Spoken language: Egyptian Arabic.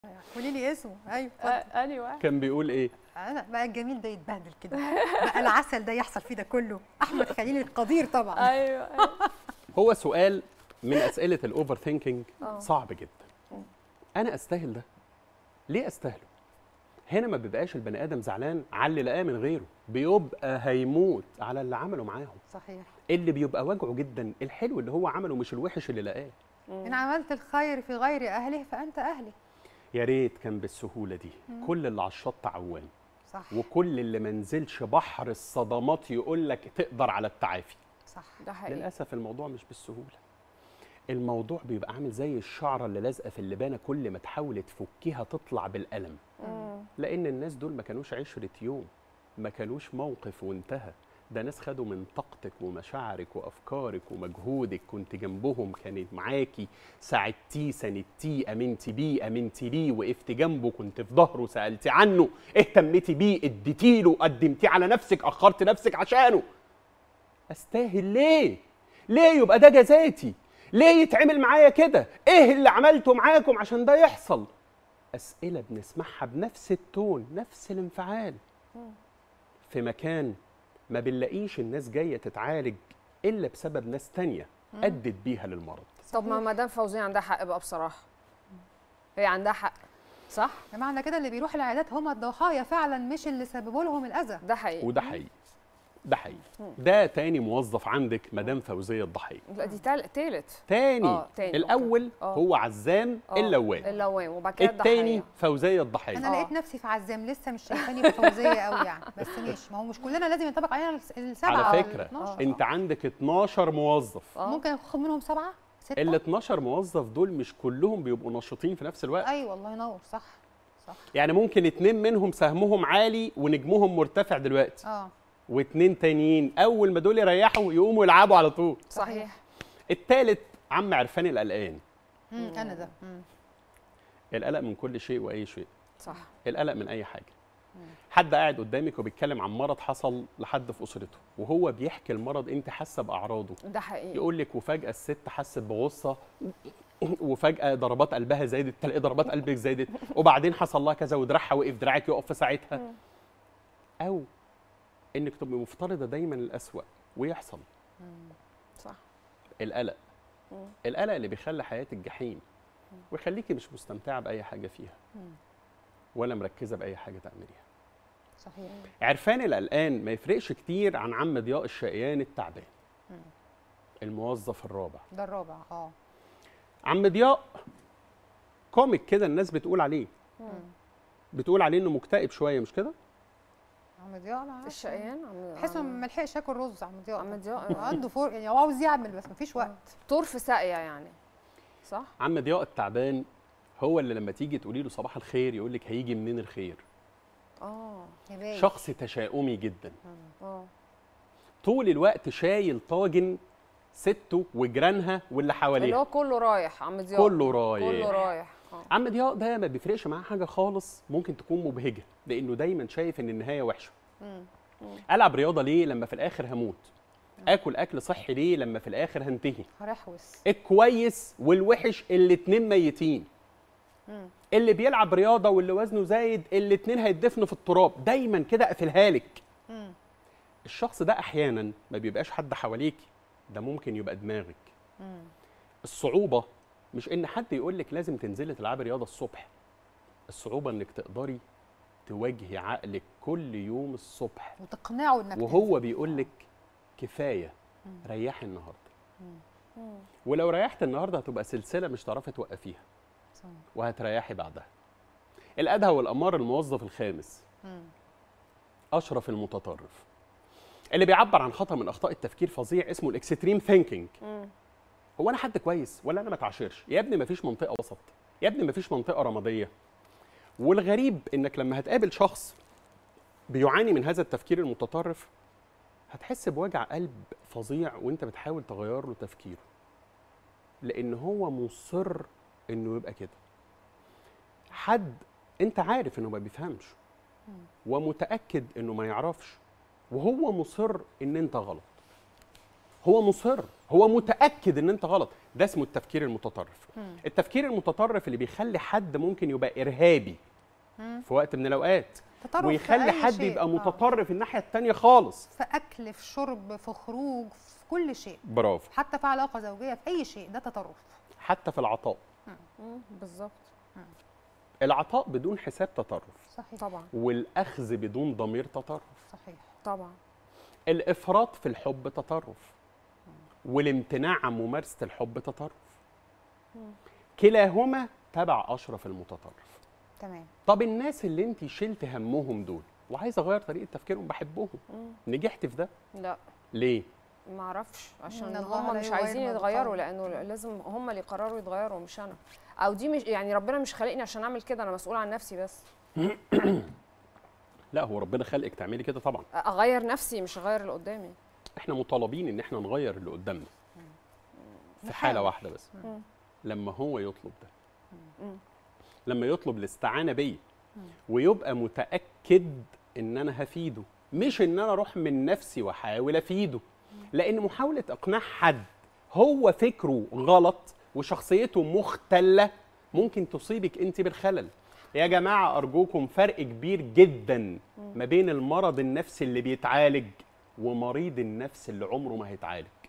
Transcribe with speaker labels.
Speaker 1: قولي لي اسمه ايوه
Speaker 2: آه،
Speaker 1: اتفضل.
Speaker 2: انهي واحد
Speaker 3: كان بيقول ايه
Speaker 1: انا بقى الجميل ده يتبهدل كده بقى العسل ده يحصل فيه ده كله احمد خليل القدير طبعا
Speaker 2: ايوه ايوه
Speaker 3: هو سؤال من اسئله الاوفر ثينكينج
Speaker 2: آه.
Speaker 3: صعب جدا انا استاهل ده ليه استاهله هنا ما بيبقاش البني ادم زعلان على اللي لقاه من غيره بيبقى هيموت على اللي عمله معاهم
Speaker 1: صحيح
Speaker 3: اللي بيبقى وجعه جدا الحلو اللي هو عمله مش الوحش اللي لقاه
Speaker 1: ان عملت الخير في غير اهله فانت اهله
Speaker 3: يا ريت كان بالسهوله دي كل اللي على الشط عوام
Speaker 1: صح
Speaker 3: وكل اللي ما نزلش بحر الصدمات يقول لك تقدر على التعافي
Speaker 1: صح
Speaker 2: ده حقيقي
Speaker 3: للاسف الموضوع مش بالسهوله الموضوع بيبقى عامل زي الشعره اللي لازقه في اللبانه كل ما تحاول تفكيها تطلع بالقلم
Speaker 2: مم.
Speaker 3: لان الناس دول ما كانوش عشره يوم ما كانوش موقف وانتهى ده ناس خدوا من طاقتك ومشاعرك وافكارك ومجهودك كنت جنبهم كانت معاكي ساعدتيه ساندتيه امنتي بيه امنتي ليه وقفت جنبه كنت في ظهره سالتي عنه اهتمتي بيه اديتي له قدمتيه على نفسك اخرت نفسك عشانه استاهل ليه ليه يبقى ده جزاتي ليه يتعمل معايا كده ايه اللي عملته معاكم عشان ده يحصل اسئله بنسمعها بنفس التون نفس الانفعال في مكان ما بنلاقيش الناس جايه تتعالج الا بسبب ناس تانية ادت بيها للمرض
Speaker 2: طب ما مدام فوزيه عندها حق بقى بصراحه هي عندها حق صح
Speaker 1: معنى كده اللي بيروح العيادات هم الضحايا فعلا مش اللي سببوا لهم الاذى
Speaker 2: ده حقيقي
Speaker 3: وده حقيقي ده حقيقي ده تاني موظف عندك مدام فوزيه الضحيه
Speaker 2: لا دي تال- تالت
Speaker 3: تاني,
Speaker 2: آه، تاني،
Speaker 3: الاول
Speaker 2: أوكي. آه.
Speaker 3: هو عزام
Speaker 2: آه،
Speaker 3: اللوام
Speaker 2: اللوام وبعد كده
Speaker 3: التاني
Speaker 2: الضحيه
Speaker 3: فوزيه الضحيه
Speaker 1: انا
Speaker 2: آه.
Speaker 1: لقيت نفسي في عزام لسه مش شايفاني في فوزيه قوي يعني بس ماشي ما هو مش كلنا لازم ينطبق علينا الس- السبعه
Speaker 3: على
Speaker 1: أو
Speaker 3: فكره
Speaker 1: 12.
Speaker 3: انت عندك 12 موظف
Speaker 2: آه.
Speaker 1: ممكن اخد منهم سبعه سته
Speaker 3: ال 12 موظف دول مش كلهم بيبقوا نشيطين في نفس الوقت
Speaker 1: ايوه الله ينور صح صح
Speaker 3: يعني ممكن اتنين منهم سهمهم عالي ونجمهم مرتفع دلوقتي
Speaker 1: اه
Speaker 3: واتنين تانيين اول ما دول يريحوا يقوموا يلعبوا على طول
Speaker 2: صحيح
Speaker 3: التالت عم عرفان القلقان
Speaker 1: مم. انا ده مم.
Speaker 3: القلق من كل شيء واي شيء
Speaker 2: صح
Speaker 3: القلق من اي حاجه حد قاعد قدامك وبيتكلم عن مرض حصل لحد في اسرته وهو بيحكي المرض انت حاسه باعراضه
Speaker 2: ده حقيقي
Speaker 3: يقول لك وفجاه الست حست بغصه وفجاه ضربات قلبها زادت تلاقي ضربات قلبك زادت وبعدين حصل لها كذا ودراعها وقف دراعك يقف في ساعتها او انك تبقي مفترضه دايما الاسوأ ويحصل
Speaker 2: صح
Speaker 3: القلق
Speaker 2: مم.
Speaker 3: القلق اللي بيخلي حياتك جحيم ويخليكي مش مستمتعه باي حاجه فيها ولا مركزه باي حاجه تعمليها
Speaker 1: صحيح
Speaker 3: عرفان القلقان ما يفرقش كتير عن عم ضياء الشقيان التعبان الموظف الرابع
Speaker 1: ده الرابع اه
Speaker 3: عم ضياء كوميك كده الناس بتقول عليه بتقول عليه انه مكتئب شويه مش كده
Speaker 1: عم ضياء انا عارفة.
Speaker 2: الشقيان عم
Speaker 1: تحسه
Speaker 2: عم-
Speaker 1: ما لحقش ياكل رز عم ضياء
Speaker 2: عم ضياء
Speaker 1: عنده فور يعني هو عاوز يعمل بس مفيش وقت
Speaker 2: طور في ساقيه يعني صح
Speaker 3: عم ضياء التعبان هو اللي لما تيجي تقولي له صباح الخير يقول لك هيجي منين الخير
Speaker 2: اه
Speaker 1: يبين.
Speaker 3: شخص تشاؤمي جدا
Speaker 2: اه
Speaker 3: طول الوقت شايل طاجن سته وجيرانها واللي
Speaker 2: اللي
Speaker 3: حواليها
Speaker 2: هو كله رايح عم ضياء
Speaker 3: كله رايح
Speaker 2: كله رايح اه
Speaker 3: عم ضياء ده ما بيفرقش معاه حاجه خالص ممكن تكون مبهجه لانه دايما شايف ان النهايه وحشه
Speaker 1: مم.
Speaker 3: العب رياضه ليه لما في الاخر هموت اكل اكل صحي ليه لما في الاخر هنتهي
Speaker 1: هرحوس
Speaker 3: الكويس والوحش الاتنين ميتين
Speaker 1: مم.
Speaker 3: اللي بيلعب رياضه واللي وزنه زايد الاتنين هيدفنوا في التراب دايما كده اقفلها لك
Speaker 1: مم.
Speaker 3: الشخص ده احيانا ما بيبقاش حد حواليكي ده ممكن يبقى دماغك
Speaker 1: مم.
Speaker 3: الصعوبه مش ان حد يقول لك لازم تنزلي تلعبي رياضه الصبح الصعوبه انك تقدري تواجهي عقلك كل يوم الصبح
Speaker 1: وتقنعه انك
Speaker 3: وهو بيقول لك كفايه ريحي النهارده ولو ريحت النهارده هتبقى سلسله مش هتعرفي توقفيها
Speaker 1: تنزل.
Speaker 3: وهتريحي بعدها الادهى والامار الموظف الخامس
Speaker 1: مم.
Speaker 3: اشرف المتطرف اللي بيعبر عن خطا من اخطاء التفكير فظيع اسمه الاكستريم ثينكينج
Speaker 2: مم.
Speaker 3: هو انا حد كويس ولا انا ما اتعاشرش يا ابني مفيش منطقه وسط يا ابني مفيش منطقه رماديه والغريب انك لما هتقابل شخص بيعاني من هذا التفكير المتطرف هتحس بوجع قلب فظيع وانت بتحاول تغير له تفكيره لان هو مصر انه يبقى كده حد انت عارف انه ما بيفهمش ومتاكد انه ما يعرفش وهو مصر ان انت غلط هو مصر هو متاكد ان انت غلط ده اسمه التفكير المتطرف التفكير المتطرف اللي بيخلي حد ممكن يبقى ارهابي في وقت من الاوقات
Speaker 1: تطرف في
Speaker 3: ويخلي
Speaker 1: أي
Speaker 3: حد
Speaker 1: شيء.
Speaker 3: يبقى
Speaker 1: آه.
Speaker 3: متطرف الناحيه التانية خالص
Speaker 1: في اكل في شرب في خروج في كل شيء
Speaker 3: برافو
Speaker 1: حتى في علاقه زوجيه في اي شيء ده تطرف
Speaker 3: حتى في العطاء
Speaker 2: مم، بالظبط
Speaker 3: العطاء بدون حساب تطرف
Speaker 1: صحيح
Speaker 2: طبعا
Speaker 3: والاخذ بدون ضمير تطرف
Speaker 1: صحيح
Speaker 2: طبعا
Speaker 3: الافراط في الحب تطرف والامتناع عن ممارسه الحب تطرف كلاهما تبع اشرف المتطرف
Speaker 1: تمام
Speaker 3: طب الناس اللي انت شلت همهم دول وعايز اغير طريقه تفكيرهم بحبهم نجحت في ده
Speaker 2: لا
Speaker 3: ليه
Speaker 2: ما اعرفش عشان
Speaker 1: إن الله
Speaker 2: هم
Speaker 1: لا
Speaker 2: مش
Speaker 1: يغير
Speaker 2: عايزين
Speaker 1: ما
Speaker 2: يتغيروا
Speaker 1: بقوم.
Speaker 2: لانه لازم هم اللي يقرروا يتغيروا مش انا او دي مش يعني ربنا مش خالقني عشان اعمل كده انا مسؤول عن نفسي بس
Speaker 3: لا هو ربنا خلقك تعملي كده طبعا
Speaker 2: اغير نفسي مش اغير اللي قدامي
Speaker 3: احنا مطالبين ان احنا نغير اللي قدامنا في
Speaker 1: نحاول.
Speaker 3: حاله واحده بس
Speaker 2: مم.
Speaker 3: لما هو يطلب ده
Speaker 2: مم.
Speaker 3: لما يطلب الاستعانه بيا ويبقى متاكد ان انا هفيده مش ان انا اروح من نفسي واحاول افيده لان محاوله اقناع حد هو فكره غلط وشخصيته مختله ممكن تصيبك انت بالخلل يا جماعه ارجوكم فرق كبير جدا ما بين المرض النفسي اللي بيتعالج ومريض النفس اللي عمره ما هيتعالج